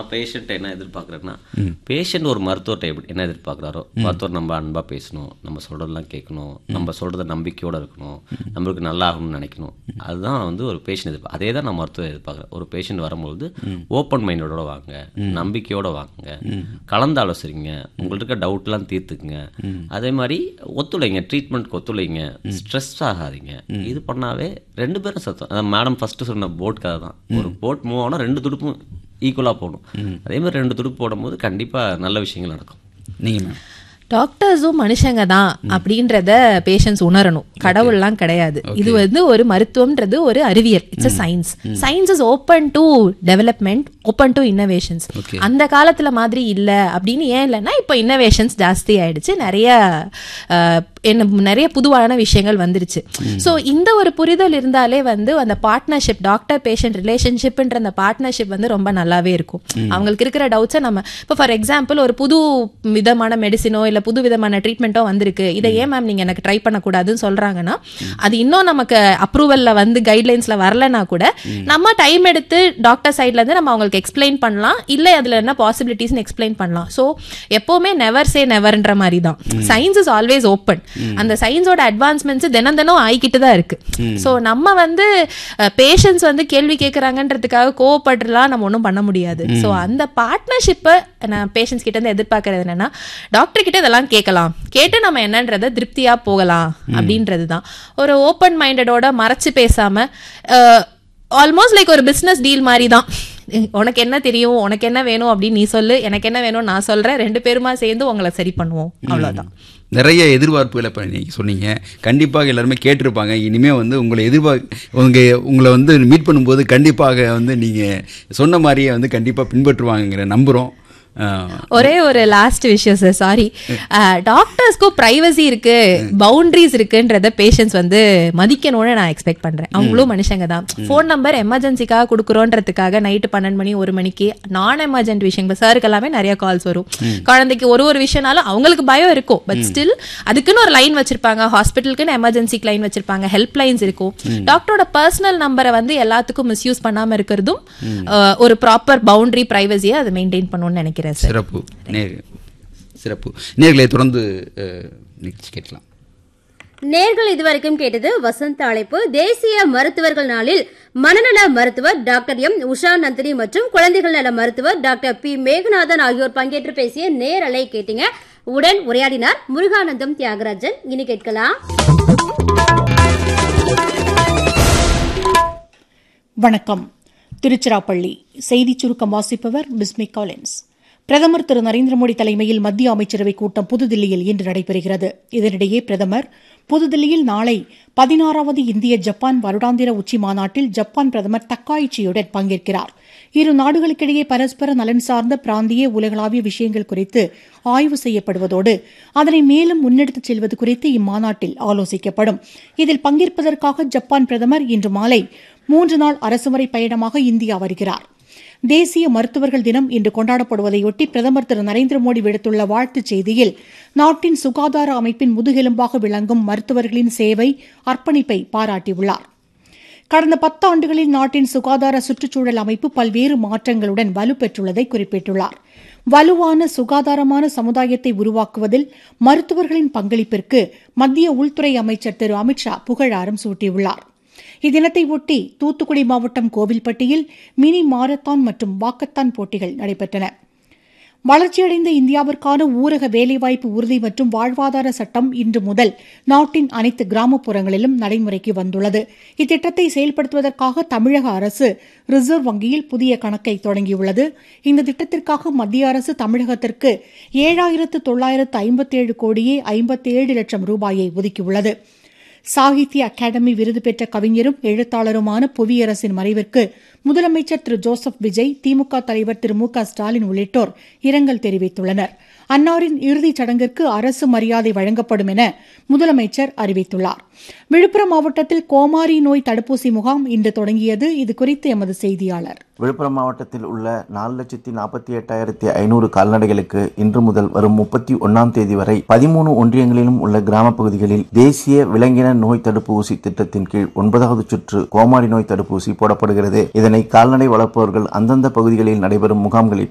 நான் பேஷண்ட் என்ன எதிர்பார்க்குறேன்னா பேஷண்ட் ஒரு மருத்துவர்கிட்ட எப்படி என்ன எதிர்பார்க்குறாரோ மருத்துவர் நம்ம அன்பாக பேசணும் நம்ம சொல்கிறதெல்லாம் கேட்கணும் நம்ம சொல்கிறத நம்பிக்கையோடு இருக்கணும் நம்மளுக்கு நல்லா ஆகணும்னு நினைக்கணும் அதுதான் வந்து ஒரு பேஷண்ட் எதிர்பார்க்க அதே தான் நான் மருத்துவர் எதிர்பார்க்குறேன் ஒரு பேஷண்ட் வரும்பொழுது ஓப்பன் மைண்டோட வாங்க நம்பிக்கையோட வாங்க கலந்து ஆலோசிங்க உங்கள்ட்ட இருக்க டவுட்லாம் தீர்த்துக்குங்க அதே மாதிரி ஒத்துழைங்க ட்ரீட்மெண்ட்க்கு ஒத்துழைங்க ஸ்ட்ரெஸ் ஆகாதீங்க இது பண்ணாவே ரெண்டு பேரும் சத்தம் அதான் மேடம் ஃபர்ஸ்ட் சொன்ன போட் கதை தான் ஒரு போட் மூவ் ஆனால் ரெண்டு துடுப்பும் ஈக்குவலாக போகணும் அதே மாதிரி ரெண்டு துடுப்பு போடும்போது கண்டிப்பாக நல்ல விஷயங்கள் நடக்கும் நீங்கள் மேம் டாக்டர்ஸும் மனுஷங்க தான் அப்படின்றத பேஷண்ட்ஸ் உணரணும் கடவுள்லாம் கிடையாது இது வந்து ஒரு மருத்துவம்ன்றது ஒரு அறிவியல் it's a science science is open to development open to innovations அந்த காலத்துல மாதிரி இல்ல அப்படின்னு ஏன் இல்லைன்னா இப்போ இன்னோவேஷன்ஸ் ஜாஸ்தி ஆயிடுச்சு நிறைய அஹ், என்ன நிறைய புதுவான விஷயங்கள் வந்துருச்சு ஸோ இந்த ஒரு புரிதல் இருந்தாலே வந்து அந்த பார்ட்னர்ஷிப் டாக்டர் பேஷண்ட் ரிலேஷன்ஷிப்ன்ற அந்த பார்ட்னர்ஷிப் வந்து ரொம்ப நல்லாவே இருக்கும் அவங்களுக்கு இருக்கிற டவுட்ஸை நம்ம இப்போ ஃபார் எக்ஸாம்பிள் ஒரு புது விதமான மெடிசினோ இல்லை புது விதமான ட்ரீட்மெண்ட்டோ வந்திருக்கு இதை ஏன் மேம் நீங்கள் எனக்கு ட்ரை பண்ணக்கூடாதுன்னு சொல்கிறாங்கன்னா அது இன்னும் நமக்கு அப்ரூவலில் வந்து கைட்லைன்ஸில் வரலனா கூட நம்ம டைம் எடுத்து டாக்டர் சைட்லேருந்து நம்ம அவங்களுக்கு எக்ஸ்பிளைன் பண்ணலாம் இல்லை அதில் என்ன பாசிபிலிட்டிஸ்னு எக்ஸ்பிளைன் பண்ணலாம் ஸோ எப்போவுமே நெவர் சே நெவர்ன்ற மாதிரி தான் சயின்ஸ் இஸ் ஆல்வேஸ் ஓப்பன் அந்த சயின்ஸோட அட்வான்ஸ்மெண்ட்ஸ் தினம் தினம் ஆகிக்கிட்டு தான் இருக்கு ஸோ நம்ம வந்து பேஷண்ட்ஸ் வந்து கேள்வி கேட்குறாங்கன்றதுக்காக கோவப்பட்டுலாம் நம்ம ஒன்றும் பண்ண முடியாது ஸோ அந்த பார்ட்னர்ஷிப்பை நான் பேஷண்ட்ஸ் கிட்ட இருந்து எதிர்பார்க்கறது என்னன்னா டாக்டர் கிட்ட இதெல்லாம் கேட்கலாம் கேட்டு நம்ம என்னன்றதை திருப்தியா போகலாம் அப்படின்றது தான் ஒரு ஓப்பன் மைண்டடோட மறைச்சு பேசாம ஆல்மோஸ்ட் லைக் ஒரு பிஸ்னஸ் டீல் மாதிரி தான் உனக்கு என்ன தெரியும் உனக்கு என்ன வேணும் அப்படின்னு நீ சொல்லு எனக்கு என்ன வேணும் நான் சொல்றேன் ரெண்டு பேருமா சேர்ந்து உங்களை சரி பண்ணுவோம் அவ்வளவுதான் நிறைய எதிர்பார்ப்புகளை இப்போ நீங்கள் சொன்னீங்க கண்டிப்பாக எல்லாருமே கேட்டிருப்பாங்க இனிமேல் வந்து உங்களை எதிர்பார்க்க உங்க உங்களை வந்து மீட் பண்ணும்போது கண்டிப்பாக வந்து நீங்கள் சொன்ன மாதிரியே வந்து கண்டிப்பாக பின்பற்றுவாங்கங்கிற நம்புகிறோம் ஒரே ஒரு லாஸ்ட் விஷயம் சார் சாரி டாக்டர்ஸ்க்கும் பிரைவசி இருக்கு பவுண்டரிஸ் இருக்குன்றத பேஷண்ட்ஸ் வந்து மதிக்கணும்னு நான் எக்ஸ்பெக்ட் பண்றேன் அவங்களும் மனுஷங்க தான் ஃபோன் நம்பர் எமர்ஜென்சிக்காக கொடுக்குறோன்றதுக்காக நைட்டு பன்னெண்டு மணி ஒரு மணிக்கு நான் எமர்ஜென்ட் விஷயங்கள் சாருக்கு எல்லாமே நிறைய கால்ஸ் வரும் குழந்தைக்கு ஒரு ஒரு விஷயம்னாலும் அவங்களுக்கு பயம் இருக்கும் பட் ஸ்டில் அதுக்குன்னு ஒரு லைன் வச்சிருப்பாங்க ஹாஸ்பிட்டலுக்குன்னு எமர்ஜென்சிக்கு லைன் வச்சிருப்பாங்க ஹெல்ப் லைன்ஸ் இருக்கும் டாக்டரோட பர்சனல் நம்பரை வந்து எல்லாத்துக்கும் மிஸ்யூஸ் பண்ணாம இருக்கிறதும் அஹ், ஒரு ப்ராப்பர் பவுண்டரி பிரைவசியை அதை மெயின்டைன் பண்ணணும்னு நினைக்கிறேன் சார் சிறப்பு நேர் சிறப்பு நேர்களை தொடர்ந்து அஹ், நிகழ்ச்சி கேட்கலாம் நேர்கள் இதுவரைக்கும் கேட்டது வசந்த அழைப்பு தேசிய மருத்துவர்கள் நாளில் மனநல மருத்துவர் டாக்டர் எம் உஷா நந்தினி மற்றும் குழந்தைகள் நல மருத்துவர் டாக்டர் பி மேகநாதன் ஆகியோர் பங்கேற்று பேசிய நேரலை கேட்டீங்க உடன் உரையாடினார் முருகானந்தம் தியாகராஜன் இனி கேட்கலாம் வணக்கம் திருச்சிராப்பள்ளி செய்திச் சுருக்கம் வாசிப்பவர் பிஸ்மி காலின்ஸ் பிரதமர் திரு நரேந்திர மோடி தலைமையில் மத்திய அமைச்சரவைக் கூட்டம் புதுதில்லியில் இன்று நடைபெறுகிறது இதனிடையே பிரதமர் புதுதில்லியில் நாளை பதினாறாவது இந்திய ஜப்பான் வருடாந்திர உச்சி மாநாட்டில் ஜப்பான் பிரதமர் தக்காயிச்சியுடன் பங்கேற்கிறார் இரு நாடுகளுக்கிடையே பரஸ்பர நலன் சார்ந்த பிராந்திய உலகளாவிய விஷயங்கள் குறித்து ஆய்வு செய்யப்படுவதோடு அதனை மேலும் முன்னெடுத்துச் செல்வது குறித்து இம்மாநாட்டில் ஆலோசிக்கப்படும் இதில் பங்கேற்பதற்காக ஜப்பான் பிரதமர் இன்று மாலை மூன்று நாள் அரசுமுறை பயணமாக இந்தியா வருகிறார் தேசிய மருத்துவர்கள் தினம் இன்று கொண்டாடப்படுவதையொட்டி பிரதமர் திரு நரேந்திர மோடி விடுத்துள்ள வாழ்த்துச் செய்தியில் நாட்டின் சுகாதார அமைப்பின் முதுகெலும்பாக விளங்கும் மருத்துவர்களின் சேவை அர்ப்பணிப்பை பாராட்டியுள்ளார் கடந்த பத்தாண்டுகளில் நாட்டின் சுகாதார சுற்றுச்சூழல் அமைப்பு பல்வேறு மாற்றங்களுடன் வலுப்பெற்றுள்ளதை குறிப்பிட்டுள்ளார் வலுவான சுகாதாரமான சமுதாயத்தை உருவாக்குவதில் மருத்துவர்களின் பங்களிப்பிற்கு மத்திய உள்துறை அமைச்சர் திரு அமித்ஷா புகழாரம் சூட்டியுள்ளார் இத்தினத்தை ஒட்டி தூத்துக்குடி மாவட்டம் கோவில்பட்டியில் மினி மாரத்தான் மற்றும் வாக்கத்தான் போட்டிகள் நடைபெற்றன வளர்ச்சியடைந்த இந்தியாவிற்கான ஊரக வேலைவாய்ப்பு உறுதி மற்றும் வாழ்வாதார சட்டம் இன்று முதல் நாட்டின் அனைத்து கிராமப்புறங்களிலும் நடைமுறைக்கு வந்துள்ளது இத்திட்டத்தை செயல்படுத்துவதற்காக தமிழக அரசு ரிசர்வ் வங்கியில் புதிய கணக்கை தொடங்கியுள்ளது இந்த திட்டத்திற்காக மத்திய அரசு தமிழகத்திற்கு ஏழாயிரத்து தொள்ளாயிரத்து ஐம்பத்தேழு கோடியே ஐம்பத்தேழு லட்சம் ரூபாயை ஒதுக்கியுள்ளது சாகித்ய அகாடமி விருது பெற்ற கவிஞரும் எழுத்தாளருமான புவியரசின் மறைவிற்கு முதலமைச்சர் திரு ஜோசப் விஜய் திமுக தலைவர் திரு மு க ஸ்டாலின் உள்ளிட்டோர் இரங்கல் தெரிவித்துள்ளனர் அன்னாரின் இறுதிச் சடங்கிற்கு அரசு மரியாதை வழங்கப்படும் என முதலமைச்சர் அறிவித்துள்ளார் விழுப்புரம் மாவட்டத்தில் கோமாரி நோய் தடுப்பூசி முகாம் இன்று தொடங்கியது இதுகுறித்து எமது செய்தியாளர் விழுப்புரம் மாவட்டத்தில் உள்ள நாலு லட்சத்தி நாற்பத்தி எட்டாயிரத்தி ஐநூறு கால்நடைகளுக்கு இன்று முதல் வரும் முப்பத்தி ஒன்னாம் தேதி வரை பதிமூணு ஒன்றியங்களிலும் உள்ள கிராம பகுதிகளில் தேசிய விலங்கின நோய் தடுப்பூசி திட்டத்தின் கீழ் ஒன்பதாவது சுற்று கோமாரி நோய் தடுப்பூசி போடப்படுகிறது இதனை கால்நடை வளர்ப்பவர்கள் அந்தந்த பகுதிகளில் நடைபெறும் முகாம்களில்